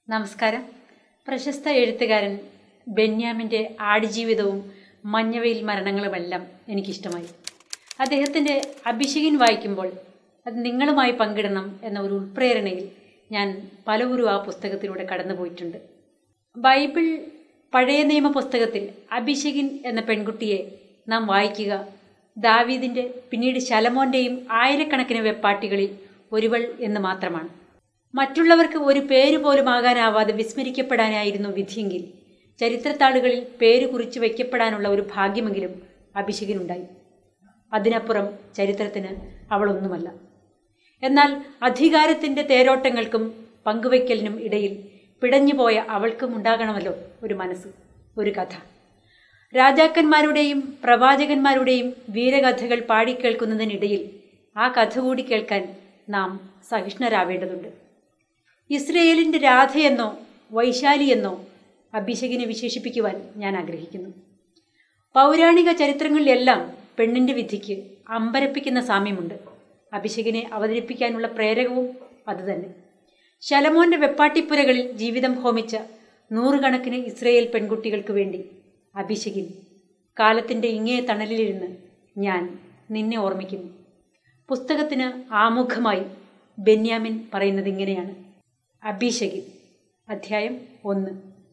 നമസ്കാരം പ്രശസ്ത എഴുത്തുകാരൻ ബെന്യാമിൻ്റെ ആടുജീവിതവും മഞ്ഞവെയിൽ മരണങ്ങളുമെല്ലാം എനിക്കിഷ്ടമായി അദ്ദേഹത്തിൻ്റെ അഭിഷേകൻ വായിക്കുമ്പോൾ അത് നിങ്ങളുമായി പങ്കിടണം എന്ന ഒരു ഉൾപ്രേരണയിൽ ഞാൻ പലവരും ആ പുസ്തകത്തിലൂടെ കടന്നുപോയിട്ടുണ്ട് ബൈബിൾ പഴയ നിയമ പുസ്തകത്തിൽ അഭിഷേകൻ എന്ന പെൺകുട്ടിയെ നാം വായിക്കുക ദാവീദിൻ്റെ പിന്നീട് ശലമോൻ്റെയും ആയിരക്കണക്കിന് വെപ്പാട്ടികളിൽ ഒരുവൾ എന്ന് മാത്രമാണ് മറ്റുള്ളവർക്ക് ഒരു പേര് പോലും ആകാനാവാതെ വിസ്മരിക്കപ്പെടാനായിരുന്നു വിധിയെങ്കിൽ ചരിത്രത്താളുകളിൽ പേര് കുറിച്ചു വയ്ക്കപ്പെടാനുള്ള ഒരു ഭാഗ്യമെങ്കിലും അഭിഷേകനുണ്ടായി അതിനപ്പുറം ചരിത്രത്തിന് അവളൊന്നുമല്ല എന്നാൽ അധികാരത്തിൻ്റെ തേരോട്ടങ്ങൾക്കും പങ്കുവയ്ക്കലിനും ഇടയിൽ പിടഞ്ഞുപോയ അവൾക്കും ഉണ്ടാകണമല്ലോ ഒരു മനസ്സ് ഒരു കഥ രാജാക്കന്മാരുടെയും പ്രവാചകന്മാരുടെയും വീരകഥകൾ പാടിക്കേൾക്കുന്നതിനിടയിൽ ആ കഥ കൂടി കേൾക്കാൻ നാം സഹിഷ്ണരാവേണ്ടതുണ്ട് ഇസ്രയേലിൻ്റെ രാധയെന്നോ വൈശാലിയെന്നോ അഭിഷേകിനെ വിശേഷിപ്പിക്കുവാൻ ഞാൻ ആഗ്രഹിക്കുന്നു പൗരാണിക ചരിത്രങ്ങളിലെല്ലാം പെണ്ണിൻ്റെ വിധിക്ക് അമ്പരപ്പിക്കുന്ന സാമ്യമുണ്ട് അഭിഷേകിനെ അവതരിപ്പിക്കാനുള്ള പ്രേരകവും അതുതന്നെ ശലമോന്റെ വെപ്പാട്ടിപ്പുരകളിൽ ജീവിതം ഹോമിച്ച നൂറുകണക്കിന് ഇസ്രയേൽ പെൺകുട്ടികൾക്ക് വേണ്ടി അഭിഷേകിൻ കാലത്തിൻ്റെ ഇങ്ങേ തണലിലിരുന്ന് ഞാൻ നിന്നെ ഓർമ്മിക്കുന്നു പുസ്തകത്തിന് ആമുഖമായി ബെന്യാമിൻ പറയുന്നത് ഇങ്ങനെയാണ് അഭിഷേകിൻ അധ്യായം ഒന്ന്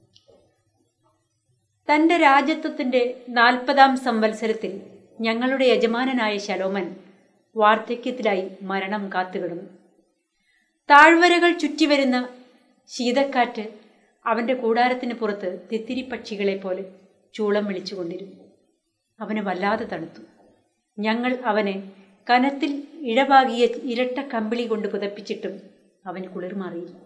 തൻ്റെ രാജ്യത്വത്തിൻ്റെ നാൽപ്പതാം സംവത്സരത്തിൽ ഞങ്ങളുടെ യജമാനനായ ശലോമൻ വാർദ്ധക്യത്തിലായി മരണം കാത്തുകിടന്നു താഴ്വരകൾ ചുറ്റിവരുന്ന ശീതക്കാറ്റ് അവൻ്റെ കൂടാരത്തിന് പുറത്ത് തിത്തിരി പക്ഷികളെ പോലെ ചൂളം വിളിച്ചുകൊണ്ടിരുന്നു അവന് വല്ലാതെ തണുത്തു ഞങ്ങൾ അവനെ കനത്തിൽ ഇഴവാകിയ ഇരട്ട കമ്പിളി കൊണ്ട് പുതപ്പിച്ചിട്ടും അവന് കുളിർമാറിയില്ല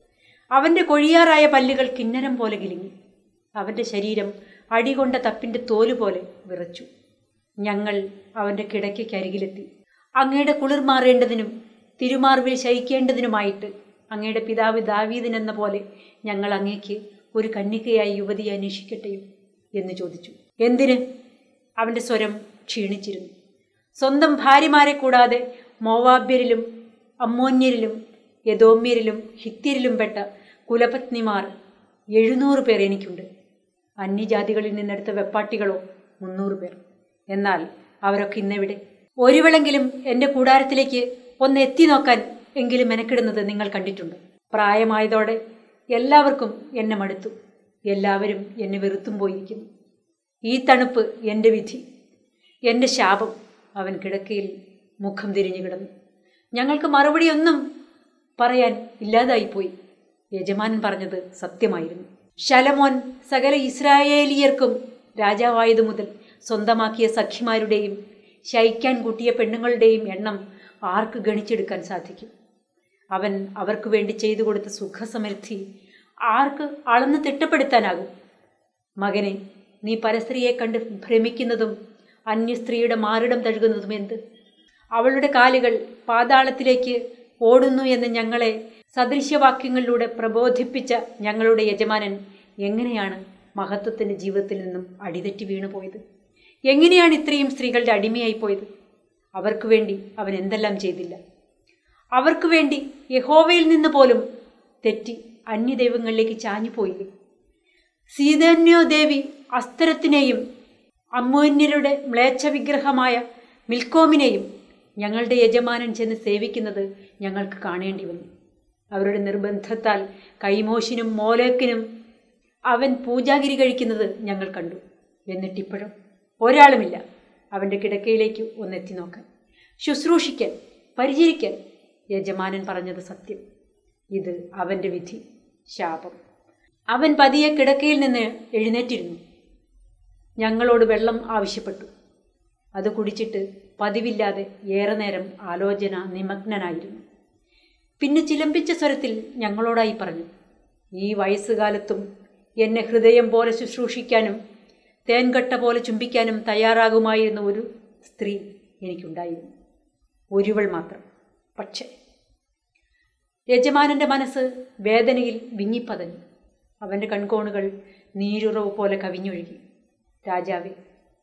അവൻ്റെ കൊഴിയാറായ പല്ലുകൾ കിന്നരം പോലെ കിലുങ്ങി അവൻ്റെ ശരീരം അടികൊണ്ട തപ്പിൻ്റെ തോല് പോലെ വിറച്ചു ഞങ്ങൾ അവൻ്റെ കിടക്കയ്ക്കരികിലെത്തി അങ്ങയുടെ കുളിർ മാറേണ്ടതിനും തിരുമാർവിൽ ശയിക്കേണ്ടതിനുമായിട്ട് അങ്ങയുടെ പിതാവ് ദാവീദിനെന്ന പോലെ ഞങ്ങൾ അങ്ങേക്ക് ഒരു കന്യകയായി യുവതിയെ അന്വേഷിക്കട്ടെയോ എന്ന് ചോദിച്ചു എന്തിന് അവൻ്റെ സ്വരം ക്ഷീണിച്ചിരുന്നു സ്വന്തം ഭാര്യമാരെ കൂടാതെ മോവാബ്യരിലും അമ്മോന്യരിലും യദോമ്യരിലും ഹിത്യരിലും പെട്ട കുലപത്നിമാർ എഴുന്നൂറ് പേർ എനിക്കുണ്ട് അന്യജാതികളിൽ നിന്നെടുത്ത വെപ്പാട്ടികളോ മുന്നൂറ് പേർ എന്നാൽ അവരൊക്കെ ഇന്നെവിടെ ഒരുവളെങ്കിലും എൻ്റെ കൂടാരത്തിലേക്ക് ഒന്ന് എത്തി നോക്കാൻ എങ്കിലും മെനക്കിടുന്നത് നിങ്ങൾ കണ്ടിട്ടുണ്ട് പ്രായമായതോടെ എല്ലാവർക്കും എന്നെ മടുത്തു എല്ലാവരും എന്നെ വെറുത്തും പോയിരിക്കുന്നു ഈ തണുപ്പ് എൻ്റെ വിധി എൻ്റെ ശാപം അവൻ കിടക്കയിൽ മുഖം തിരിഞ്ഞു കിടന്നു ഞങ്ങൾക്ക് മറുപടിയൊന്നും പറയാൻ ഇല്ലാതായിപ്പോയി യജമാനൻ പറഞ്ഞത് സത്യമായിരുന്നു ശലമോൻ സകല ഇസ്രായേലിയർക്കും രാജാവായതു മുതൽ സ്വന്തമാക്കിയ സഖിമാരുടെയും ശയിക്കാൻ കൂട്ടിയ പെണ്ണുങ്ങളുടെയും എണ്ണം ആർക്ക് ഗണിച്ചെടുക്കാൻ സാധിക്കും അവൻ അവർക്ക് വേണ്ടി ചെയ്തു കൊടുത്ത സുഖസമൃദ്ധി ആർക്ക് അളന്ന് തിട്ടപ്പെടുത്താനാകും മകനെ നീ പരസ്ത്രീയെ കണ്ട് ഭ്രമിക്കുന്നതും അന്യസ്ത്രീയുടെ മാറിടം തഴുകുന്നതും എന്ത് അവളുടെ കാലുകൾ പാതാളത്തിലേക്ക് ഓടുന്നു എന്ന് ഞങ്ങളെ സദൃശ്യവാക്യങ്ങളിലൂടെ പ്രബോധിപ്പിച്ച ഞങ്ങളുടെ യജമാനൻ എങ്ങനെയാണ് മഹത്വത്തിൻ്റെ ജീവിതത്തിൽ നിന്നും അടിതെറ്റി വീണുപോയത് എങ്ങനെയാണ് ഇത്രയും സ്ത്രീകളുടെ അടിമയായി പോയത് അവർക്ക് വേണ്ടി അവൻ എന്തെല്ലാം ചെയ്തില്ല അവർക്ക് വേണ്ടി യഹോവയിൽ നിന്ന് പോലും തെറ്റി അന്യദൈവങ്ങളിലേക്ക് ചാഞ്ഞുപോയില്ലേ സീതന്യോ ദേവി അസ്തരത്തിനെയും അമ്മോന്യരുടെ മ്ലേച്ഛ വിഗ്രഹമായ മിൽക്കോമിനെയും ഞങ്ങളുടെ യജമാനൻ ചെന്ന് സേവിക്കുന്നത് ഞങ്ങൾക്ക് കാണേണ്ടി വന്നു അവരുടെ നിർബന്ധത്താൽ കൈമോശിനും മോലേക്കിനും അവൻ പൂജാഗിരി കഴിക്കുന്നത് ഞങ്ങൾ കണ്ടു എന്നിട്ടിപ്പോഴും ഒരാളുമില്ല അവൻ്റെ കിടക്കയിലേക്ക് ഒന്നെത്തി നോക്കാൻ ശുശ്രൂഷിക്കാൻ പരിചരിക്കാൻ യജമാനൻ പറഞ്ഞത് സത്യം ഇത് അവൻ്റെ വിധി ശാപം അവൻ പതിയെ കിടക്കയിൽ നിന്ന് എഴുന്നേറ്റിരുന്നു ഞങ്ങളോട് വെള്ളം ആവശ്യപ്പെട്ടു അത് കുടിച്ചിട്ട് പതിവില്ലാതെ ഏറെ നേരം ആലോചന നിമഗ്നനായിരുന്നു പിന്നെ ചിലമ്പിച്ച സ്വരത്തിൽ ഞങ്ങളോടായി പറഞ്ഞു ഈ വയസ്സുകാലത്തും എന്നെ ഹൃദയം പോലെ ശുശ്രൂഷിക്കാനും തേൻകട്ട പോലെ ചുംബിക്കാനും തയ്യാറാകുമായിരുന്ന ഒരു സ്ത്രീ എനിക്കുണ്ടായിരുന്നു ഒരുവൾ മാത്രം പക്ഷേ യജമാനൻ്റെ മനസ്സ് വേദനയിൽ വിങ്ങിപ്പതഞ്ഞു അവൻ്റെ കൺകോണുകൾ നീരുറവ് പോലെ കവിഞ്ഞൊഴുകി രാജാവേ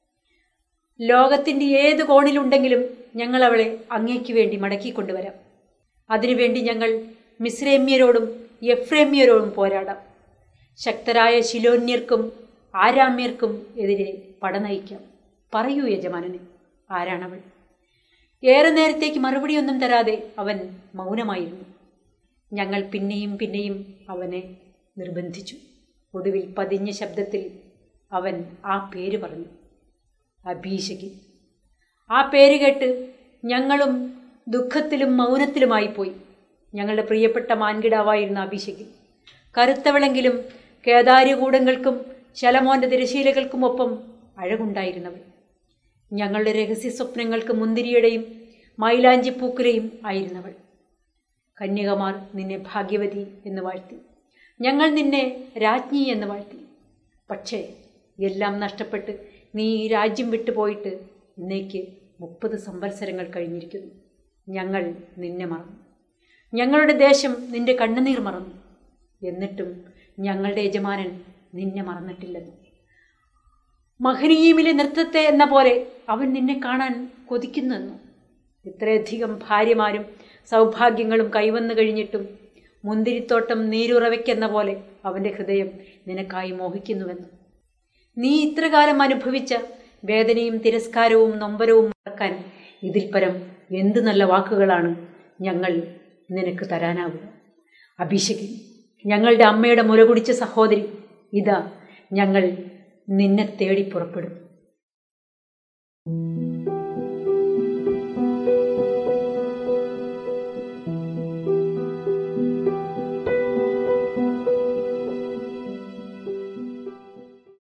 ലോകത്തിൻ്റെ ഏത് കോണിലുണ്ടെങ്കിലും ഞങ്ങൾ അവളെ അങ്ങേക്ക് വേണ്ടി മടക്കിക്കൊണ്ടുവരാം അതിനുവേണ്ടി ഞങ്ങൾ മിശ്രേമ്യരോടും എഫ്രേമ്യരോടും പോരാടാം ശക്തരായ ശിലോന്യർക്കും ആരാമ്യർക്കും എതിരെ പടനയിക്കാം പറയൂ യജമാനന് ആരാണവൾ ഏറെ നേരത്തേക്ക് മറുപടിയൊന്നും തരാതെ അവൻ മൗനമായിരുന്നു ഞങ്ങൾ പിന്നെയും പിന്നെയും അവനെ നിർബന്ധിച്ചു ഒടുവിൽ പതിഞ്ഞ ശബ്ദത്തിൽ അവൻ ആ പേര് പറഞ്ഞു അഭീഷകി ആ പേര് കേട്ട് ഞങ്ങളും ദുഃഖത്തിലും മൗനത്തിലുമായി പോയി ഞങ്ങളുടെ പ്രിയപ്പെട്ട മാൻകിടാവായിരുന്ന അഭിഷേകി കറുത്തവളെങ്കിലും കേദാര്യകൂടങ്ങൾക്കും ശലമോന്റെ തിരശീലകൾക്കുമൊപ്പം അഴകുണ്ടായിരുന്നവൾ ഞങ്ങളുടെ രഹസ്യ സ്വപ്നങ്ങൾക്ക് മുന്തിരിയുടെയും മൈലാഞ്ചിപ്പൂക്കുലയും ആയിരുന്നവൾ കന്യകമാർ നിന്നെ ഭാഗ്യവതി എന്ന് വാഴ്ത്തി ഞങ്ങൾ നിന്നെ രാജ്ഞി എന്ന് വാഴ്ത്തി പക്ഷേ എല്ലാം നഷ്ടപ്പെട്ട് നീ ഈ രാജ്യം വിട്ടുപോയിട്ട് ഇന്നേക്ക് മുപ്പത് സംവത്സരങ്ങൾ കഴിഞ്ഞിരിക്കുന്നു ഞങ്ങൾ നിന്നെ മറന്നു ഞങ്ങളുടെ ദേശം നിന്റെ കണ്ണുനീർ മറന്നു എന്നിട്ടും ഞങ്ങളുടെ യജമാനൻ നിന്നെ മറന്നിട്ടില്ലെന്ന് മഹനീയമിലെ നൃത്തത്തെ എന്ന പോലെ അവൻ നിന്നെ കാണാൻ കൊതിക്കുന്നെന്നു ഇത്രയധികം ഭാര്യമാരും സൗഭാഗ്യങ്ങളും കൈവന്നു കഴിഞ്ഞിട്ടും മുന്തിരിത്തോട്ടം നീരുറവയ്ക്കെന്ന പോലെ അവൻ്റെ ഹൃദയം നിനക്കായി മോഹിക്കുന്നുവെന്ന് നീ ഇത്രകാലം അനുഭവിച്ച വേദനയും തിരസ്കാരവും നൊമ്പരവും മറക്കാൻ ഇതിൽ പരം എന്ത് നല്ല വാക്കുകളാണ് ഞങ്ങൾ നിനക്ക് തരാനാവുക അഭിഷേകി ഞങ്ങളുടെ അമ്മയുടെ മുല കുടിച്ച സഹോദരി ഇതാ ഞങ്ങൾ നിന്നെ തേടി പുറപ്പെടും